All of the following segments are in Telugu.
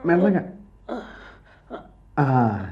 మెల్లగా ఆ,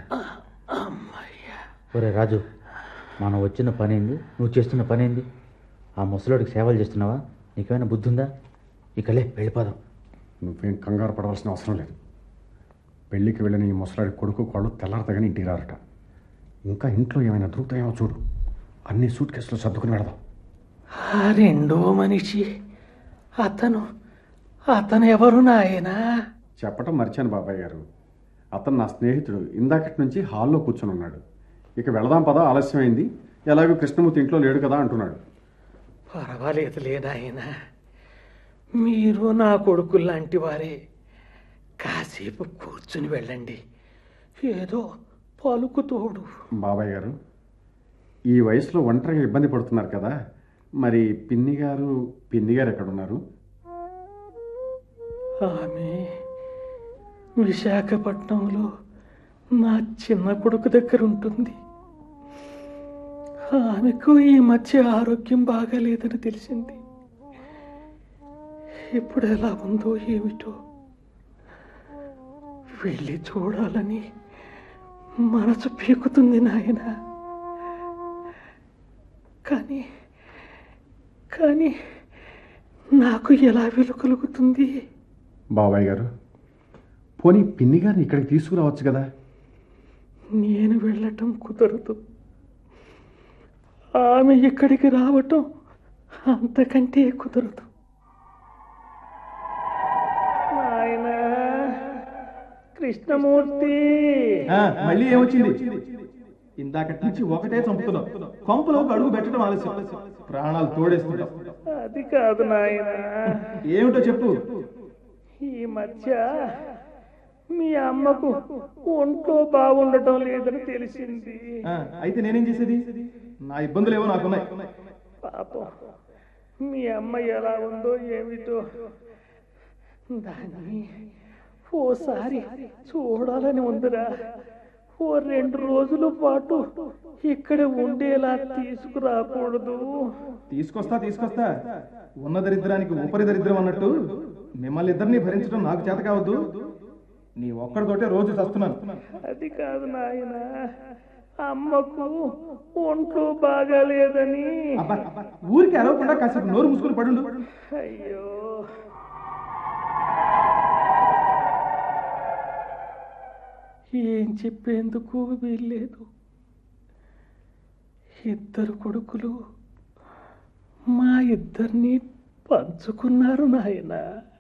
ఒరే రాజు మనం వచ్చిన పని ఏంది నువ్వు చేస్తున్న పని ఏంది ఆ ముసలోడికి సేవలు చేస్తున్నావా నీకేమైనా బుద్ధి ఉందా ఇకలే వెళ్ళిపోదాం నువ్వేం కంగారు పడవలసిన అవసరం లేదు పెళ్ళికి వెళ్ళిన ఈ ముసలాడి కొడుకు కోళ్ళు తెల్లారతగానే ఇంటికి రారట ఇంకా ఇంట్లో ఏమైనా దొరుకుతాయేమో చూడు అన్ని సూట్ కేసులు సర్దుకుని వెళదాం ఆ రెండో మనిషి అతను అతను ఎవరు నాయనా చెప్పటం మర్చాను బాబాయ్ గారు అతను నా స్నేహితుడు ఇందాకటి నుంచి హాల్లో కూర్చొని ఉన్నాడు ఇక వెళదాం పదా ఆలస్యమైంది ఎలాగో కృష్ణమూర్తి ఇంట్లో లేడు కదా అంటున్నాడు పర్వాలేదులే నాయనా మీరు నా కొడుకు లాంటి వారే కాసేపు కూర్చుని వెళ్ళండి ఏదో పలుకుతోడు బాబాయ్ గారు ఈ వయసులో ఒంటరిగా ఇబ్బంది పడుతున్నారు కదా మరి పిన్ని గారు పిన్ని గారు ఎక్కడున్నారు ఆమె విశాఖపట్నంలో నా చిన్న కొడుకు దగ్గర ఉంటుంది ఆమెకు ఈ మధ్య ఆరోగ్యం బాగాలేదని తెలిసింది ఇప్పుడు ఎలా ఉందో ఏమిటో వెళ్ళి చూడాలని మనసు పీకుతుంది నాయన కానీ కానీ నాకు ఎలా వెలుకలుగుతుంది బాబాయ్ గారు పోనీ పిన్ని గారిని ఇక్కడికి తీసుకురావచ్చు కదా నేను వెళ్ళటం కుదరదు ఆమె ఇక్కడికి రావటం అంతకంటే కుదరదు నాయనా కృష్ణమూర్తి మళ్ళీ ఏమొచ్చింది ఇందాకటి నుంచి ఒకటే చంపుతున్నాం కొంపలోకి అడుగు పెట్టడం ఆలస్యం ప్రాణాలు తోడేస్తున్నాం అది కాదు నాయనా ఏమిటో చెప్పు ఈ మధ్య మీ అమ్మకు ఒంట్లో బాగుండటం లేదని తెలిసింది ఆ, అయితే నేనేం చేసేది నా ఇబ్బందులు ఏవో నాకున్నాయి పాపం మీ అమ్మ ఎలా ఉందో ఏమిటో దాన్ని ఓసారి చూడాలని ఉందిరా ఓ రెండు రోజుల పాటు ఇక్కడ ఉండేలా తీసుకురాకూడదు తీసుకొస్తా తీసుకొస్తా ఉన్న దరిద్రానికి ఊపరి దరిద్రం అన్నట్టు మిమ్మల్ని ఇద్దరిని భరించడం నాకు చేత కావద్దు నీ ఒక్కడితోటే రోజు చస్తున్నాను అది కాదు నాయన అమ్మకు ఒంట్లో బాగాలేదని అబ్బా ఊరికి అరవకుండా కాసేపు నోరు మూసుకుని పడుండు అయ్యో ఏం చెప్పేందుకు వీల్లేదు ఇద్దరు కొడుకులు మా ఇద్దరిని పంచుకున్నారు నాయన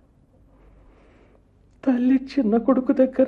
తల్లి చిన్న కొడుకు దగ్గర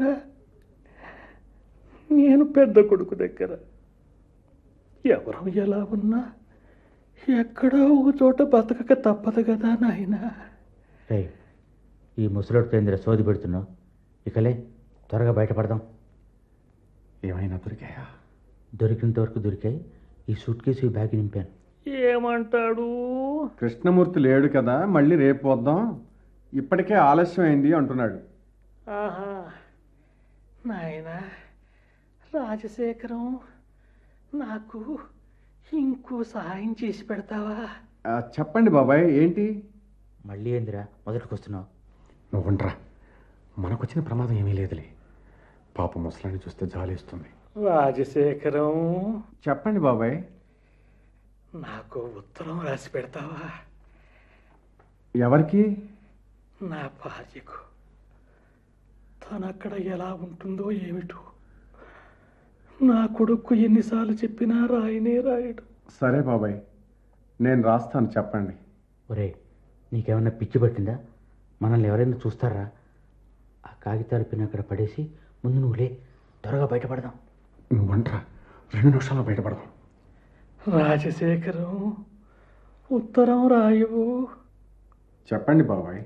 నేను పెద్ద కొడుకు దగ్గర ఎవరు ఎలా ఉన్నా ఎక్కడో ఒక చోట బతకక తప్పదు కదా నాయనా రే ఈ ముసలోడి కేంద్ర సోది పెడుతున్నావు ఇకలే త్వరగా బయటపడదాం ఏమైనా దొరికాయా దొరికినంత వరకు దొరికాయి ఈ సూట్ కేసు ఈ బ్యాగ్ నింపాను ఏమంటాడు కృష్ణమూర్తి లేడు కదా మళ్ళీ రేపు వద్దాం ఇప్పటికే ఆలస్యం అయింది అంటున్నాడు ఆహా నాయన రాజశేఖరం నాకు ఇంకో సహాయం చేసి పెడతావా ఆ, చెప్పండి బాబాయ్ ఏంటి మళ్ళీ ఏందిరా మొదటికి వస్తున్నావు నువ్వు ఉండరా మనకొచ్చిన ప్రమాదం ఏమీ లేదులే పాప ముసలాన్ని చూస్తే జాలేస్తుంది రాజశేఖరం చెప్పండి బాబాయ్ నాకు ఉత్తరం రాసి పెడతావా ఎవరికి నా భార్యకు తనక్కడ ఎలా ఉంటుందో ఏమిటో నా కొడుకు ఎన్నిసార్లు చెప్పినా రాయనే రాయడు సరే బాబాయ్ నేను రాస్తాను చెప్పండి ఒరే నీకేమన్నా పిచ్చి పట్టిందా మనల్ని ఎవరైనా చూస్తారా ఆ కాగితాలు పిన్ అక్కడ పడేసి ముందు నువ్వు లే త్వరగా బయటపడదాం నువ్వు వంటరా రెండు నిమిషాల్లో బయటపడదాం రాజశేఖరం ఉత్తరం రాయవు చెప్పండి బాబాయ్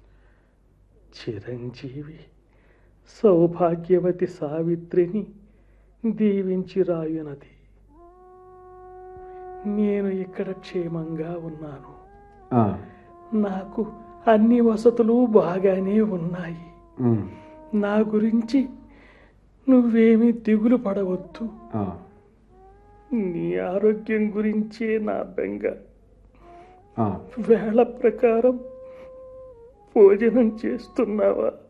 చిరంజీవి సౌభాగ్యవతి సావిత్రిని దీవించి రాయునది నేను ఇక్కడ క్షేమంగా ఉన్నాను ఆ, నాకు అన్ని వసతులు బాగానే ఉన్నాయి ఉమ్, నా గురించి నువ్వేమీ దిగులు పడవద్దు ఆ. నీ ఆరోగ్యం గురించే నా బెంగ ఆ, వేళ ప్రకారం భోజనం చేస్తున్నావా